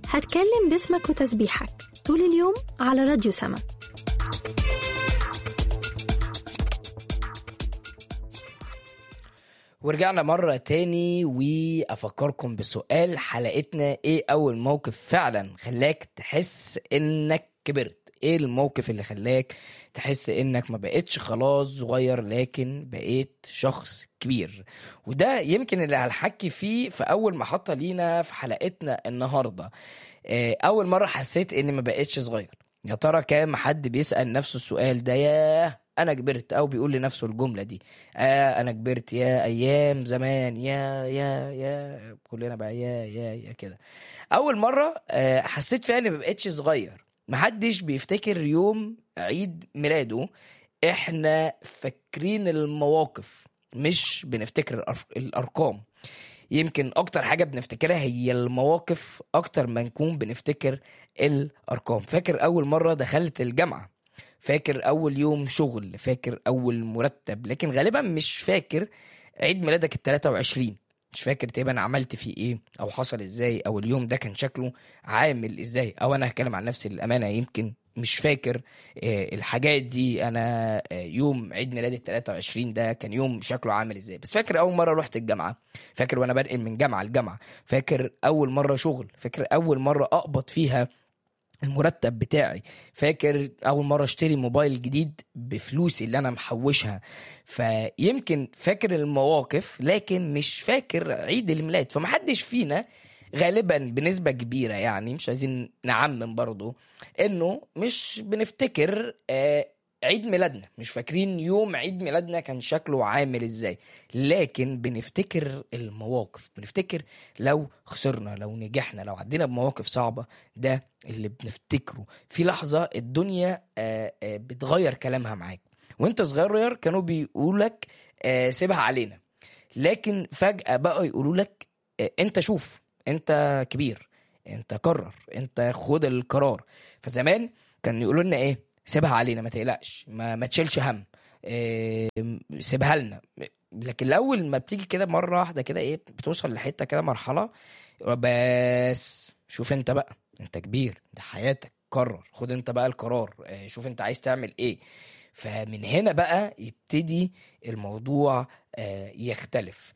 هتكلم باسمك وتسبيحك طول اليوم على راديو سما ورجعنا مرة تاني وأفكركم بسؤال حلقتنا إيه أول موقف فعلا خلاك تحس إنك كبرت إيه الموقف اللي خلاك تحس إنك ما بقتش خلاص صغير لكن بقيت شخص كبير وده يمكن اللي هنحكي فيه في أول محطة لينا في حلقتنا النهاردة آه، أول مرة حسيت إني ما بقتش صغير يا ترى كام حد بيسأل نفسه السؤال ده ياه انا كبرت او بيقول لنفسه الجمله دي آه انا كبرت يا ايام زمان يا يا يا كلنا بقى يا يا يا كده اول مره آه حسيت فيها اني ما بقتش صغير محدش بيفتكر يوم عيد ميلاده احنا فاكرين المواقف مش بنفتكر الأر- الارقام يمكن اكتر حاجه بنفتكرها هي المواقف اكتر ما نكون بنفتكر الارقام فاكر اول مره دخلت الجامعه فاكر اول يوم شغل فاكر اول مرتب لكن غالبا مش فاكر عيد ميلادك ال 23 مش فاكر تقريبا انا عملت فيه ايه او حصل ازاي او اليوم ده كان شكله عامل ازاي او انا هتكلم عن نفسي للامانه يمكن مش فاكر آه، الحاجات دي انا آه، يوم عيد ميلادي ال 23 ده كان يوم شكله عامل ازاي بس فاكر اول مره رحت الجامعه فاكر وانا بنقل من جامعه لجامعه فاكر اول مره شغل فاكر اول مره اقبض فيها المرتب بتاعي فاكر اول مره اشتري موبايل جديد بفلوسي اللي انا محوشها فيمكن فاكر المواقف لكن مش فاكر عيد الميلاد فمحدش فينا غالبا بنسبة كبيرة يعني مش عايزين نعمم برضو انه مش بنفتكر آه، عيد ميلادنا مش فاكرين يوم عيد ميلادنا كان شكله عامل ازاي لكن بنفتكر المواقف بنفتكر لو خسرنا لو نجحنا لو عدينا بمواقف صعبة ده اللي بنفتكره في لحظة الدنيا آه، آه، بتغير كلامها معاك وانت صغير كانوا بيقولك آه، سيبها علينا لكن فجأة بقوا يقولوا لك آه، انت شوف انت كبير انت قرر انت خد القرار فزمان كان يقولوا لنا ايه سيبها علينا ما تقلقش ما, ما تشيلش هم إيه سيبها لنا لكن الاول ما بتيجي كده مره واحده كده ايه بتوصل لحته كده مرحله بس شوف انت بقى انت كبير ده حياتك قرر خد انت بقى القرار آه، شوف انت عايز تعمل ايه فمن هنا بقى يبتدي الموضوع آه، يختلف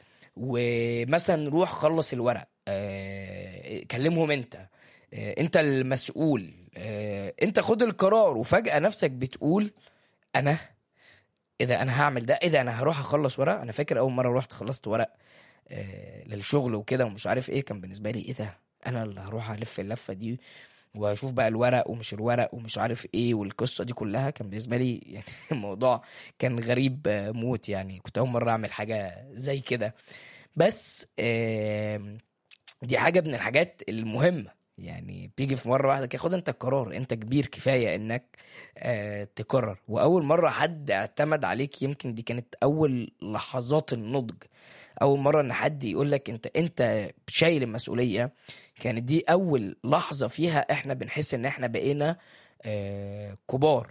ومثلا روح خلص الورق آه، كلمهم انت آه، انت المسؤول آه، انت خد القرار وفجأة نفسك بتقول انا اذا انا هعمل ده اذا انا هروح اخلص ورق انا فاكر اول مرة رحت خلصت ورق آه، للشغل وكده ومش عارف ايه كان بالنسبة لي ايه ده انا اللي هروح الف اللفة دي واشوف بقى الورق ومش الورق ومش عارف ايه والقصة دي كلها كان بالنسبة لي يعني الموضوع كان غريب آه، موت يعني كنت اول مرة اعمل حاجة زي كده بس آم، دي حاجة من الحاجات المهمة يعني بتيجي في مرة واحدة كده خد انت القرار انت كبير كفاية انك آه تقرر واول مرة حد اعتمد عليك يمكن دي كانت اول لحظات النضج اول مرة ان حد يقول لك انت انت شايل المسؤولية كانت دي اول لحظة فيها احنا بنحس ان احنا بقينا آه كبار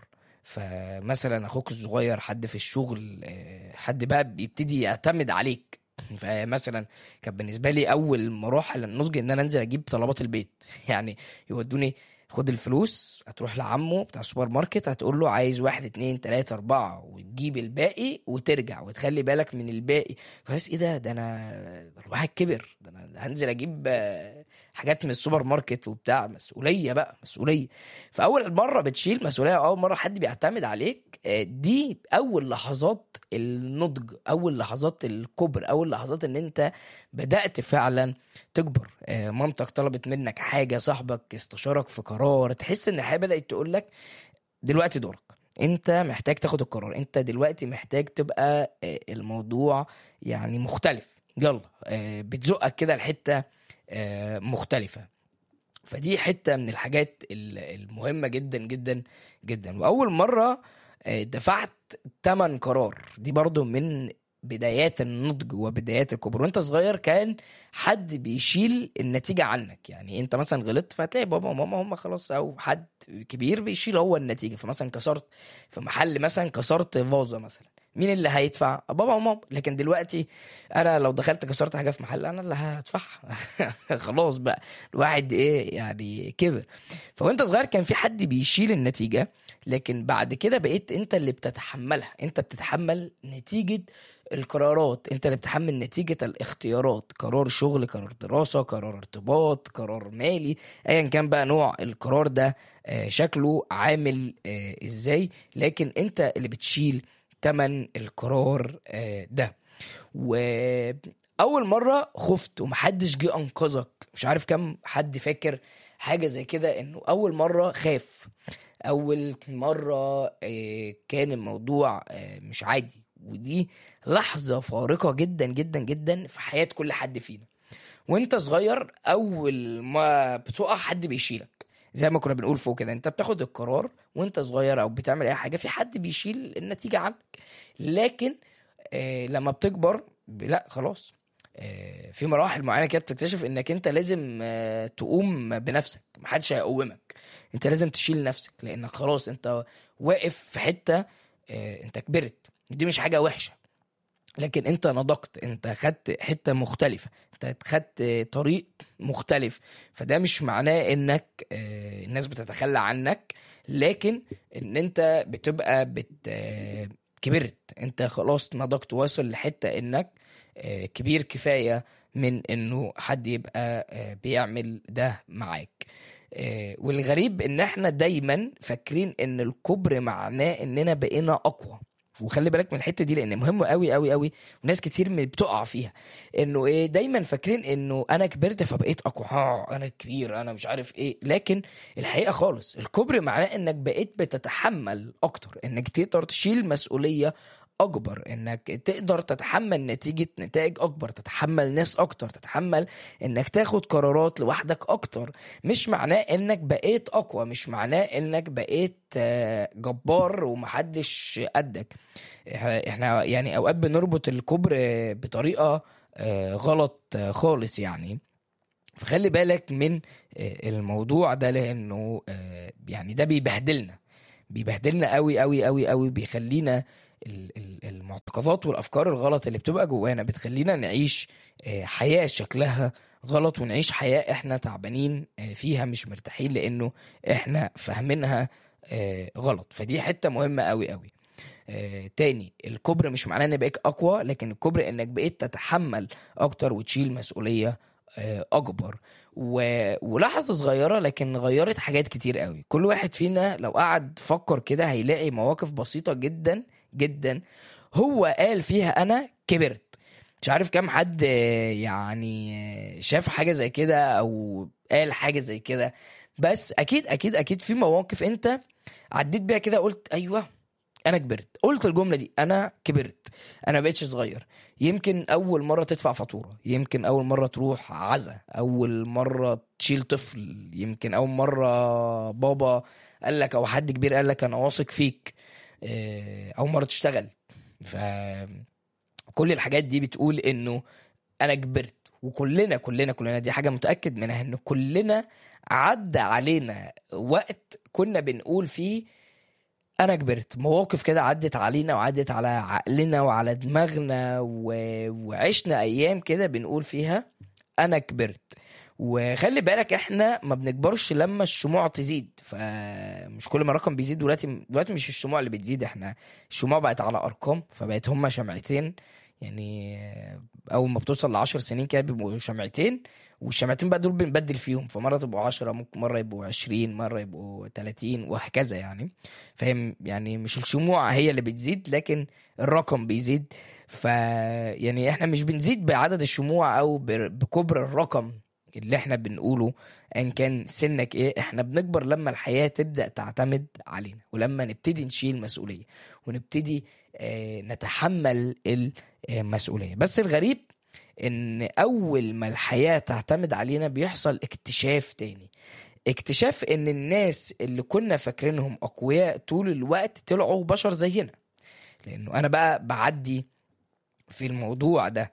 فمثلا اخوك الصغير حد في الشغل آه، حد بقى بيبتدي يعتمد عليك فمثلا كان بالنسبه لي اول مراحل النضج ان انا انزل اجيب طلبات البيت يعني يودوني خد الفلوس هتروح لعمه بتاع السوبر ماركت هتقول له عايز واحد اتنين تلاتة اربعة وتجيب الباقي وترجع وتخلي بالك من الباقي فبس ايه ده ده انا ده الواحد كبر ده انا هنزل اجيب آه، حاجات من السوبر ماركت وبتاع مسؤولية بقى مسؤولية فاول مرة بتشيل مسؤولية أو اول مرة حد بيعتمد عليك آه، دي اول لحظات النضج اول لحظات الكبر اول لحظات ان انت بدأت فعلا تكبر آه، مامتك طلبت منك حاجة صاحبك استشارك في قرار تحس ان الحياة بدأت تقول لك دلوقتي دورك انت محتاج تاخد القرار انت دلوقتي محتاج تبقى آه، الموضوع يعني مختلف يلا آه، بتزقك كده لحتة آه، مختلفة فدي حتة من الحاجات ال- المهمة جدا جدا جدا وأول مرة آه، دفعت تمن قرار دي برضو من بدايات النضج وبدايات الكبر وانت صغير كان حد بيشيل النتيجة عنك يعني انت مثلا غلطت فهتلاقي بابا وماما هم خلاص او حد كبير بيشيل هو النتيجة فمثلا كسرت في محل مثلا كسرت فازة مثلا مين اللي هيدفع بابا وماما لكن دلوقتي انا لو دخلت كسرت حاجه في محل انا اللي هدفعها خلاص بقى الواحد ايه يعني كبر فوانت صغير كان في حد بيشيل النتيجه لكن بعد كده بقيت انت اللي بتتحملها انت بتتحمل نتيجه القرارات انت اللي بتحمل نتيجة الاختيارات قرار شغل قرار دراسة قرار ارتباط قرار مالي ايا كان بقى نوع القرار ده آه، شكله عامل آه، ازاي لكن انت اللي بتشيل تمن القرار آه، ده واول مرة خفت ومحدش جه انقذك مش عارف كم حد فاكر حاجة زي كده انه اول مرة خاف اول مرة آه، كان الموضوع آه، مش عادي ودي لحظة فارقة جدا جدا جدا في حياة كل حد فينا وانت صغير اول ما بتقع حد بيشيلك زي ما كنا بنقول فوق كده انت بتاخد القرار وانت صغير او بتعمل اي حاجة في حد بيشيل النتيجة عنك لكن آه لما بتكبر ب- لا خلاص آه في مراحل معينة كده بتكتشف انك انت لازم آه تقوم بنفسك محدش هيقومك انت لازم تشيل نفسك لانك خلاص انت واقف في حتة آه انت كبرت دي مش حاجة وحشة لكن انت نضجت انت خدت حته مختلفه انت خدت طريق مختلف فده مش معناه انك آه، الناس بتتخلى عنك لكن ان انت بتبقى بت آه، كبرت انت خلاص نضجت واصل لحته انك آه، كبير كفايه من انه حد يبقى آه، بيعمل ده معاك آه، والغريب ان احنا دايما فاكرين ان الكبر معناه اننا بقينا اقوى وخلي بالك من الحته دي لان مهم قوي قوي قوي وناس كتير من بتقع فيها انه ايه دايما فاكرين انه انا كبرت فبقيت اقوى ها انا كبير انا مش عارف ايه لكن الحقيقه خالص الكبر معناه انك بقيت بتتحمل اكتر انك تقدر تشيل مسؤوليه اكبر انك تقدر تتحمل نتيجه نتائج اكبر تتحمل ناس اكتر تتحمل انك تاخد قرارات لوحدك اكتر مش معناه انك بقيت اقوى مش معناه انك بقيت آه، جبار ومحدش قدك احنا يعني اوقات بنربط الكبر بطريقه آه، غلط آه، خالص يعني فخلي بالك من آه، الموضوع ده لانه آه، يعني ده بيبهدلنا بيبهدلنا قوي قوي قوي قوي بيخلينا ال- ال- المعتقدات والافكار الغلط اللي بتبقى جوانا بتخلينا نعيش آه، حياه شكلها غلط ونعيش حياه احنا تعبانين آه، فيها مش مرتاحين لانه احنا فاهمينها آه، غلط فدي حته مهمه قوي قوي آه، تاني الكبر مش معناه انك بقيت اقوى لكن الكبر انك بقيت تتحمل اكتر وتشيل مسؤوليه آه، اكبر و... ولحظه صغيره لكن غيرت حاجات كتير قوي كل واحد فينا لو قعد فكر كده هيلاقي مواقف بسيطه جدا جدا هو قال فيها انا كبرت مش عارف كام حد آه، يعني آه، شاف حاجه زي كده او قال حاجه زي كده بس اكيد اكيد اكيد في مواقف انت عديت بيها كده قلت ايوه انا كبرت قلت الجمله دي انا كبرت انا بقيتش صغير يمكن اول مره تدفع فاتوره يمكن اول مره تروح عزا اول مره تشيل طفل يمكن اول مره بابا قال لك او حد كبير قال لك انا واثق فيك آه، اول مره تشتغل ف كل الحاجات دي بتقول انه انا كبرت وكلنا كلنا كلنا دي حاجه متاكد منها ان كلنا عدى علينا وقت كنا بنقول فيه انا كبرت مواقف كده عدت علينا وعدت على عقلنا وعلى دماغنا و... وعشنا ايام كده بنقول فيها انا كبرت وخلي بالك احنا ما بنكبرش لما الشموع تزيد فمش كل ما رقم بيزيد دلوقتي دلوقتي مش الشموع اللي بتزيد احنا الشموع بقت على ارقام فبقت هما شمعتين يعني اول ما بتوصل لعشر سنين كده بيبقوا شمعتين والشمعتين بقى دول بنبدل فيهم فمره تبقوا عشرة ممكن مره يبقوا عشرين مره يبقوا تلاتين وهكذا يعني فاهم يعني مش الشموع هي اللي بتزيد لكن الرقم بيزيد ف يعني احنا مش بنزيد بعدد الشموع او ب- بكبر الرقم اللي احنا بنقوله ان كان سنك ايه احنا بنكبر لما الحياة تبدأ تعتمد علينا ولما نبتدي نشيل مسؤولية ونبتدي آه، نتحمل المسؤولية بس الغريب ان اول ما الحياة تعتمد علينا بيحصل اكتشاف تاني اكتشاف ان الناس اللي كنا فاكرينهم اقوياء طول الوقت طلعوا بشر زينا لانه انا بقى بعدي في الموضوع ده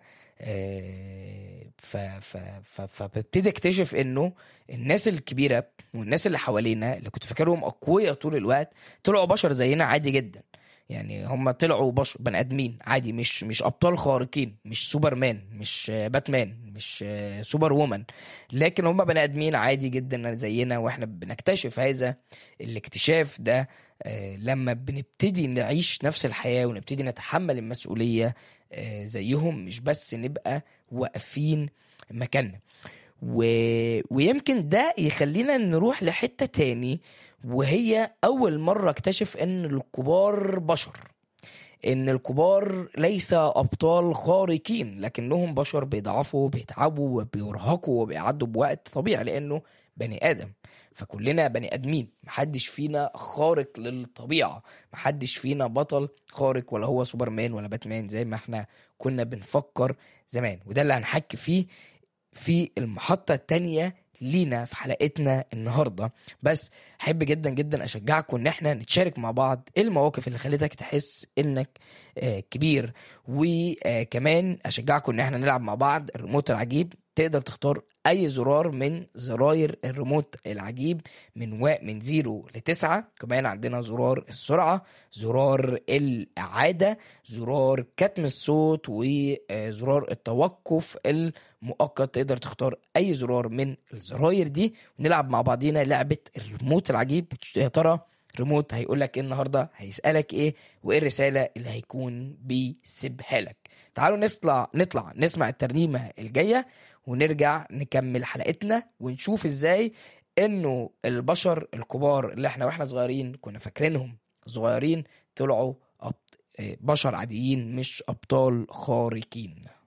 آه، ف ف ف فببتدي اكتشف انه الناس الكبيره والناس اللي حوالينا اللي كنت فاكرهم اقوياء طول الوقت طلعوا بشر زينا عادي جدا يعني هم طلعوا بشر بني ادمين عادي مش مش ابطال خارقين مش سوبرمان مش آه، باتمان مش آه، سوبر وومن لكن هم بني ادمين عادي جدا زينا واحنا بنكتشف هذا الاكتشاف ده آه، لما بنبتدي نعيش نفس الحياه ونبتدي نتحمل المسؤوليه آه، زيهم مش بس نبقى واقفين مكاننا و... ويمكن ده يخلينا نروح لحتة تاني وهي أول مرة اكتشف إن الكبار بشر إن الكبار ليس أبطال خارقين لكنهم بشر بيضعفوا بيتعبوا وبيرهقوا وبيعدوا بوقت طبيعي لأنه بني آدم فكلنا بني آدمين محدش فينا خارق للطبيعة محدش فينا بطل خارق ولا هو سوبرمان ولا باتمان زي ما احنا كنا بنفكر زمان وده اللي هنحكي فيه في المحطة التانية لينا في حلقتنا النهاردة بس أحب جدا جدا أشجعكم إن احنا نتشارك مع بعض إيه المواقف اللي خلتك تحس إنك آه، كبير وكمان أشجعكم إن احنا نلعب مع بعض الريموت العجيب تقدر تختار أي زرار من زراير الريموت العجيب من و... من زيرو لتسعة كمان عندنا زرار السرعة زرار الإعادة زرار كتم الصوت وزرار التوقف المؤقت تقدر تختار أي زرار من الزراير دي ونلعب مع بعضينا لعبة الريموت العجيب يا ترى ريموت هيقول لك ايه النهارده هيسالك ايه وايه الرساله اللي هيكون بيسيبها لك تعالوا نطلع نطلع نسمع الترنيمه الجايه ونرجع نكمل حلقتنا ونشوف ازاي انه البشر الكبار اللي احنا واحنا صغيرين كنا فاكرينهم صغيرين طلعوا أبط... بشر عاديين مش ابطال خارقين